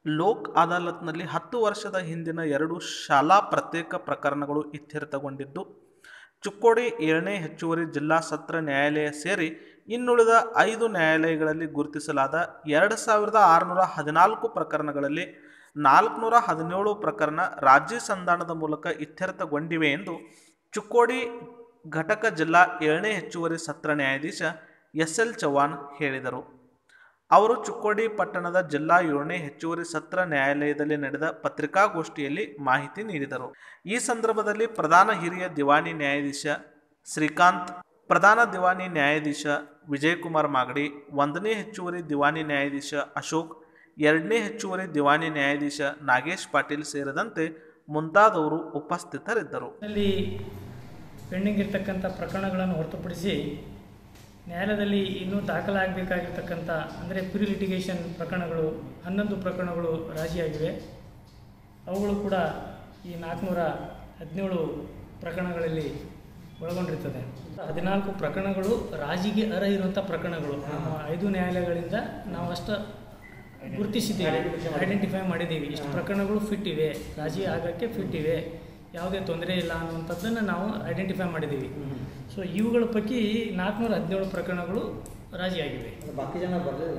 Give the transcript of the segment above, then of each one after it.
ಲೋಕ್ ಅದಾಲತ್ನಲ್ಲಿ ಹತ್ತು ವರ್ಷದ ಹಿಂದಿನ ಎರಡು ಶಾಲಾ ಪ್ರತ್ಯೇಕ ಪ್ರಕರಣಗಳು ಇತ್ಯರ್ಥಗೊಂಡಿದ್ದು ಚಿಕ್ಕೋಡಿ ಏಳನೇ ಹೆಚ್ಚುವರಿ ಜಿಲ್ಲಾ ಸತ್ರ ನ್ಯಾಯಾಲಯ ಸೇರಿ ಇನ್ನುಳಿದ ಐದು ನ್ಯಾಯಾಲಯಗಳಲ್ಲಿ ಗುರುತಿಸಲಾದ ಎರಡು ಸಾವಿರದ ಆರುನೂರ ಹದಿನಾಲ್ಕು ಪ್ರಕರಣಗಳಲ್ಲಿ ನಾಲ್ಕುನೂರ ಹದಿನೇಳು ಪ್ರಕರಣ ರಾಜಿ ಸಂಧಾನದ ಮೂಲಕ ಇತ್ಯರ್ಥಗೊಂಡಿವೆ ಎಂದು ಚಿಕ್ಕೋಡಿ ಘಟಕ ಜಿಲ್ಲಾ ಏಳನೇ ಹೆಚ್ಚುವರಿ ಸತ್ರ ನ್ಯಾಯಾಧೀಶ ಎಸ್ ಎಲ್ ಚವ್ಹಾಣ್ ಹೇಳಿದರು ಅವರು ಚಿಕ್ಕೋಡಿ ಪಟ್ಟಣದ ಜಿಲ್ಲಾ ಏಳನೇ ಹೆಚ್ಚುವರಿ ಸತ್ರ ನ್ಯಾಯಾಲಯದಲ್ಲಿ ನಡೆದ ಪತ್ರಿಕಾಗೋಷ್ಠಿಯಲ್ಲಿ ಮಾಹಿತಿ ನೀಡಿದರು ಈ ಸಂದರ್ಭದಲ್ಲಿ ಪ್ರಧಾನ ಹಿರಿಯ ದಿವಾಣಿ ನ್ಯಾಯಾಧೀಶ ಶ್ರೀಕಾಂತ್ ಪ್ರಧಾನ ದಿವಾಣಿ ನ್ಯಾಯಾಧೀಶ ವಿಜಯಕುಮಾರ್ ಮಾಗಡಿ ಒಂದನೇ ಹೆಚ್ಚುವರಿ ದಿವಾಣಿ ನ್ಯಾಯಾಧೀಶ ಅಶೋಕ್ ಎರಡನೇ ಹೆಚ್ಚುವರಿ ದಿವಾಣಿ ನ್ಯಾಯಾಧೀಶ ನಾಗೇಶ್ ಪಾಟೀಲ್ ಸೇರಿದಂತೆ ಮುಂತಾದವರು ಉಪಸ್ಥಿತರಿದ್ದರು ಅಲ್ಲಿ ಪೆಂಡಿಂಗ್ ಇರ್ತಕ್ಕಂಥ ಪ್ರಕರಣಗಳನ್ನು ಹೊರತುಪಡಿಸಿ ನ್ಯಾಯಾಲಯದಲ್ಲಿ ಇನ್ನೂ ದಾಖಲಾಗಬೇಕಾಗಿರ್ತಕ್ಕಂಥ ಅಂದರೆ ಪ್ರಿ ಲಿಟಿಗೇಷನ್ ಪ್ರಕರಣಗಳು ಹನ್ನೊಂದು ಪ್ರಕರಣಗಳು ರಾಜಿಯಾಗಿವೆ ಅವುಗಳು ಕೂಡ ಈ ನಾಲ್ಕುನೂರ ಹದಿನೇಳು ಪ್ರಕರಣಗಳಲ್ಲಿ ಒಳಗೊಂಡಿರ್ತದೆ ಹದಿನಾಲ್ಕು ಪ್ರಕರಣಗಳು ರಾಜಿಗೆ ಅರ್ಹ ಇರುವಂಥ ಪ್ರಕರಣಗಳು ನಮ್ಮ ಐದು ನ್ಯಾಯಾಲಯಗಳಿಂದ ನಾವು ಅಷ್ಟು ಗುರುತಿಸಿದ್ದೀವಿ ಐಡೆಂಟಿಫೈ ಮಾಡಿದ್ದೀವಿ ಇಷ್ಟು ಪ್ರಕರಣಗಳು ಫಿಟ್ ಇವೆ ರಾಜಿ ಆಗೋಕ್ಕೆ ಫಿಟ್ ಇವೆ ಯಾವುದೇ ತೊಂದರೆ ಇಲ್ಲ ಅನ್ನುವಂಥದ್ದನ್ನು ನಾವು ಐಡೆಂಟಿಫೈ ಮಾಡಿದ್ದೀವಿ ಸೊ ಇವುಗಳ ಪೈಕಿ ನಾಲ್ಕುನೂರ ಹದಿನೇಳು ಪ್ರಕರಣಗಳು ರಾಜಿಯಾಗಿವೆ ಬಾಕಿ ಜನ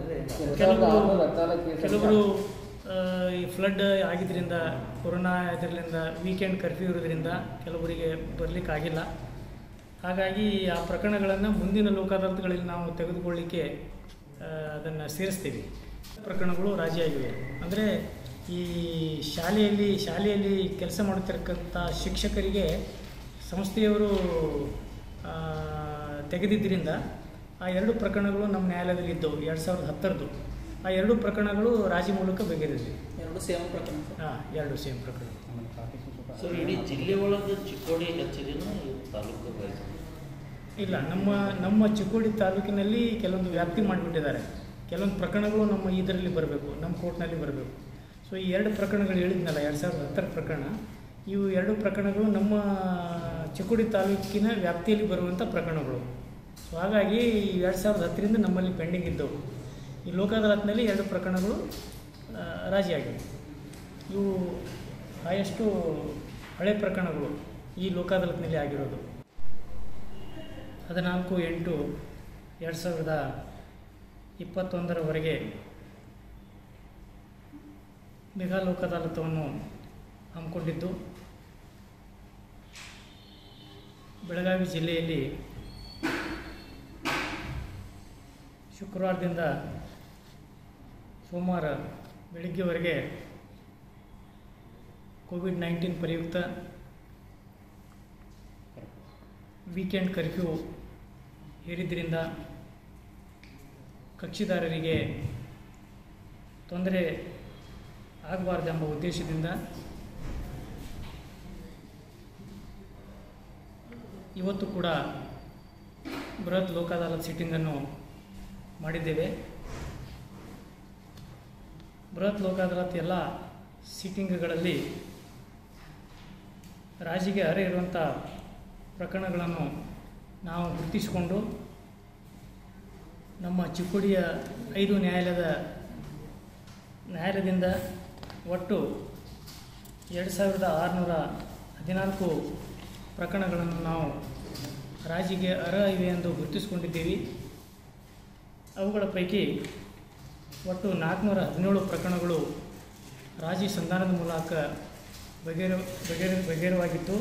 ಕೆಲವರು ಕೆಲವರು ಆ, ಈ ಫ್ಲಡ್ ಆಗಿದ್ದರಿಂದ ಕೊರೋನಾ ಇದರಿಂದ ವೀಕೆಂಡ್ ಕರ್ಫ್ಯೂ ಇರೋದ್ರಿಂದ ಕೆಲವರಿಗೆ ಬರಲಿಕ್ಕೆ ಆಗಿಲ್ಲ ಹಾಗಾಗಿ ಆ ಪ್ರಕರಣಗಳನ್ನು ಮುಂದಿನ ಲೋಕ ಅದಾಲತ್ಗಳಲ್ಲಿ ನಾವು ತೆಗೆದುಕೊಳ್ಳಿಕ್ಕೆ ಅದನ್ನು ಸೇರಿಸ್ತೀವಿ ಪ್ರಕರಣಗಳು ರಾಜಿಯಾಗಿವೆ ಅಂದರೆ ಈ ಶಾಲೆಯಲ್ಲಿ ಶಾಲೆಯಲ್ಲಿ ಕೆಲಸ ಮಾಡುತ್ತಿರತಕ್ಕಂಥ ಶಿಕ್ಷಕರಿಗೆ ಸಂಸ್ಥೆಯವರು ಆ, ತೆಗೆದಿದ್ದರಿಂದ ಆ ಎರಡು ಪ್ರಕರಣಗಳು ನಮ್ಮ ನ್ಯಾಯಾಲಯದಲ್ಲಿ ಇದ್ದವು ಎರಡು ಸಾವಿರದ ಹತ್ತರದ್ದು ಆ ಎರಡು ಪ್ರಕರಣಗಳು ರಾಜಿ ಮೂಲಕ ಬಗೆಹರಿದ್ವಿ ಎರಡು ಸೇಮ್ ಪ್ರಕರಣ ಹಾಂ ಎರಡು ಸೇಮ್ ಪ್ರಕರಣ ಸೊ ಇಡೀ ಜಿಲ್ಲೆ ಒಳಗೆ ಚಿಕ್ಕೋಡಿ ಹೆಚ್ಚಿನ ತಾಲೂಕು ವೈಸ್ ಇಲ್ಲ ನಮ್ಮ ನಮ್ಮ ಚಿಕ್ಕೋಡಿ ತಾಲೂಕಿನಲ್ಲಿ ಕೆಲವೊಂದು ವ್ಯಾಪ್ತಿ ಮಾಡಿಬಿಟ್ಟಿದ್ದಾರೆ ಕೆಲವೊಂದು ಪ್ರಕರಣಗಳು ನಮ್ಮ ಇದರಲ್ಲಿ ಬರಬೇಕು ನಮ್ಮ ಕೋರ್ಟ್ನಲ್ಲಿ ಬರಬೇಕು ಸೊ ಈ ಎರಡು ಪ್ರಕರಣಗಳು ಹೇಳಿದ್ನಲ್ಲ ಎರಡು ಸಾವಿರದ ಹತ್ತರ ಪ್ರಕರಣ ಇವು ಎರಡು ಪ್ರಕರಣಗಳು ನಮ್ಮ ಚಿಕ್ಕೋಡಿ ತಾಲೂಕಿನ ವ್ಯಾಪ್ತಿಯಲ್ಲಿ ಬರುವಂಥ ಪ್ರಕರಣಗಳು ಸೊ ಹಾಗಾಗಿ ಎರಡು ಸಾವಿರದ ಹತ್ತರಿಂದ ನಮ್ಮಲ್ಲಿ ಪೆಂಡಿಂಗ್ ಇದ್ದವು ಈ ಲೋಕ ಅದಾಲತ್ನಲ್ಲಿ ಎರಡು ಪ್ರಕರಣಗಳು ಆ, ರಾಜಿಯಾಗಿವೆ ಇವು ಹೈಯೆಸ್ಟು ಹಳೆ ಪ್ರಕರಣಗಳು ಈ ಲೋಕ ಅದಾಲತ್ನಲ್ಲಿ ಆಗಿರೋದು ಹದಿನಾಲ್ಕು ಎಂಟು ಎರಡು ಸಾವಿರದ ಇಪ್ಪತ್ತೊಂದರವರೆಗೆ ಮೆಗಾ ಲೋಕ ಅದಾಲತವನ್ನು ಹಮ್ಮಿಕೊಂಡಿದ್ದು ಬೆಳಗಾವಿ ಜಿಲ್ಲೆಯಲ್ಲಿ ಶುಕ್ರವಾರದಿಂದ ಸೋಮವಾರ ಬೆಳಿಗ್ಗೆವರೆಗೆ ಕೋವಿಡ್ ನೈನ್ಟೀನ್ ಪ್ರಯುಕ್ತ ವೀಕೆಂಡ್ ಕರ್ಫ್ಯೂ ಹೇರಿದ್ದರಿಂದ ಕಕ್ಷಿದಾರರಿಗೆ ತೊಂದರೆ ಆಗಬಾರ್ದೆಂಬ ಉದ್ದೇಶದಿಂದ ಇವತ್ತು ಕೂಡ ಬೃಹತ್ ಲೋಕ ಅದಾಲತ್ ಸಿಟ್ಟಿಂಗನ್ನು ಮಾಡಿದ್ದೇವೆ ಬೃಹತ್ ಲೋಕ ಅದಾಲತ್ ಎಲ್ಲ ಸಿಟ್ಟಿಂಗ್ಗಳಲ್ಲಿ ರಾಜಿಗೆ ಅರೆ ಇರುವಂಥ ಪ್ರಕರಣಗಳನ್ನು ನಾವು ಗುರುತಿಸಿಕೊಂಡು ನಮ್ಮ ಚಿಕ್ಕೋಡಿಯ ಐದು ನ್ಯಾಯಾಲಯದ ನ್ಯಾಯಾಲಯದಿಂದ ಒಟ್ಟು ಎರಡು ಸಾವಿರದ ಆರುನೂರ ಹದಿನಾಲ್ಕು ಪ್ರಕರಣಗಳನ್ನು ನಾವು ರಾಜಿಗೆ ಅರ್ಹ ಇವೆ ಎಂದು ಗುರುತಿಸಿಕೊಂಡಿದ್ದೀವಿ ಅವುಗಳ ಪೈಕಿ ಒಟ್ಟು ನಾಲ್ಕುನೂರ ಹದಿನೇಳು ಪ್ರಕರಣಗಳು ರಾಜಿ ಸಂಧಾನದ ಮೂಲಕ ಬಗೆಹರ ಬಗೆಹರ ಬಗೆಹರವಾಗಿತ್ತು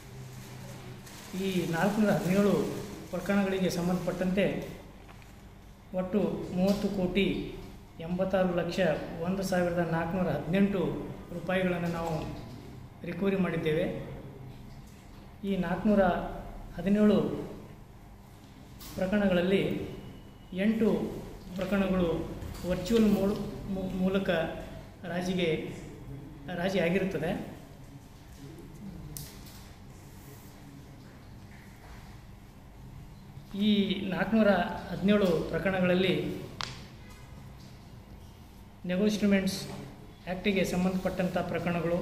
ಈ ನಾಲ್ಕುನೂರ ಹದಿನೇಳು ಪ್ರಕರಣಗಳಿಗೆ ಸಂಬಂಧಪಟ್ಟಂತೆ ಒಟ್ಟು ಮೂವತ್ತು ಕೋಟಿ ಎಂಬತ್ತಾರು ಲಕ್ಷ ಒಂದು ಸಾವಿರದ ನಾಲ್ಕುನೂರ ಹದಿನೆಂಟು ರೂಪಾಯಿಗಳನ್ನು ನಾವು ರಿಕವರಿ ಮಾಡಿದ್ದೇವೆ ಈ ನಾಲ್ಕುನೂರ ಹದಿನೇಳು ಪ್ರಕರಣಗಳಲ್ಲಿ ಎಂಟು ಪ್ರಕರಣಗಳು ವರ್ಚುವಲ್ ಮೂಲ ಮೂ- ಮೂಲಕ ರಾಜಿಗೆ ರಾಜಿ ಆಗಿರುತ್ತದೆ ಈ ನಾಲ್ಕುನೂರ ಹದಿನೇಳು ಪ್ರಕರಣಗಳಲ್ಲಿ ನೆಗೋಸ್ಟ್ರಿಮೆಂಟ್ಸ್ ಆ್ಯಕ್ಟಿಗೆ ಸಂಬಂಧಪಟ್ಟಂಥ ಪ್ರಕರಣಗಳು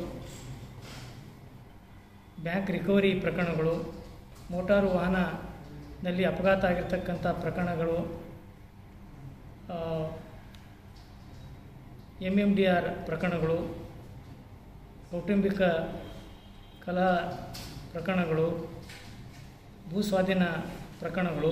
ಬ್ಯಾಂಕ್ ರಿಕವರಿ ಪ್ರಕರಣಗಳು ಮೋಟಾರು ವಾಹನದಲ್ಲಿ ಅಪಘಾತ ಆಗಿರ್ತಕ್ಕಂಥ ಪ್ರಕರಣಗಳು ಆ, ಎಮ್ ಎಮ್ ಡಿ ಆರ್ ಪ್ರಕರಣಗಳು ಕೌಟುಂಬಿಕ ಕಲಾ ಪ್ರಕರಣಗಳು ಭೂಸ್ವಾಧೀನ ಪ್ರಕರಣಗಳು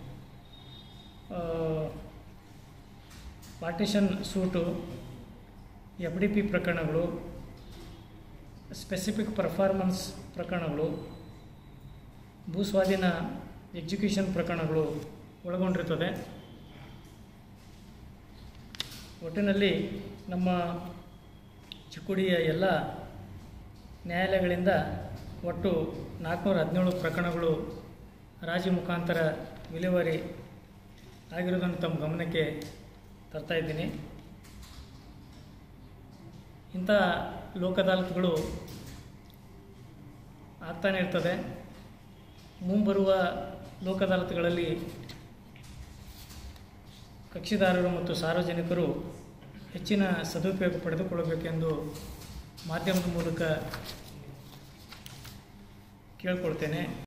partition suit F D P ಪ್ರಕರಣಗಳು ಸ್ಪೆಸಿಫಿಕ್ ಪರ್ಫಾರ್ಮೆನ್ಸ್ ಪ್ರಕರಣಗಳು ಭೂಸ್ವಾಧೀನ ಎಕ್ಸಿಕ್ಯೂಷನ್ ಪ್ರಕರಣಗಳು ಒಳಗೊಂಡಿರುತ್ತದೆ ಒಟ್ಟಿನಲ್ಲಿ ನಮ್ಮ ಚಿಕ್ಕುಡಿಯ ಎಲ್ಲ ನ್ಯಾಯಾಲಯಗಳಿಂದ ಒಟ್ಟು ನಾಲ್ಕುನೂರ ಹದಿನೇಳು ಪ್ರಕರಣಗಳು ರಾಜಿ ಮುಖಾಂತರ ವಿಲೇವಾರಿ ಆಗಿರೋದನ್ನು ತಮ್ಮ ಗಮನಕ್ಕೆ ತರ್ತಾ ಇದ್ದೀನಿ ಇಂಥ ಲೋಕ ಅದಾಲತ್ಗಳು ಆಗ್ತಾನೆ ಇರ್ತದೆ ಮುಂಬರುವ ಲೋಕ ಅದಾಲತ್ಗಳಲ್ಲಿ ಕಕ್ಷಿದಾರರು ಮತ್ತು ಸಾರ್ವಜನಿಕರು ಹೆಚ್ಚಿನ ಸದುಪಯೋಗ ಪಡೆದುಕೊಳ್ಳಬೇಕೆಂದು ಮಾಧ್ಯಮದ ಮೂಲಕ ಕೇಳ್ಕೊಳ್ತೇನೆ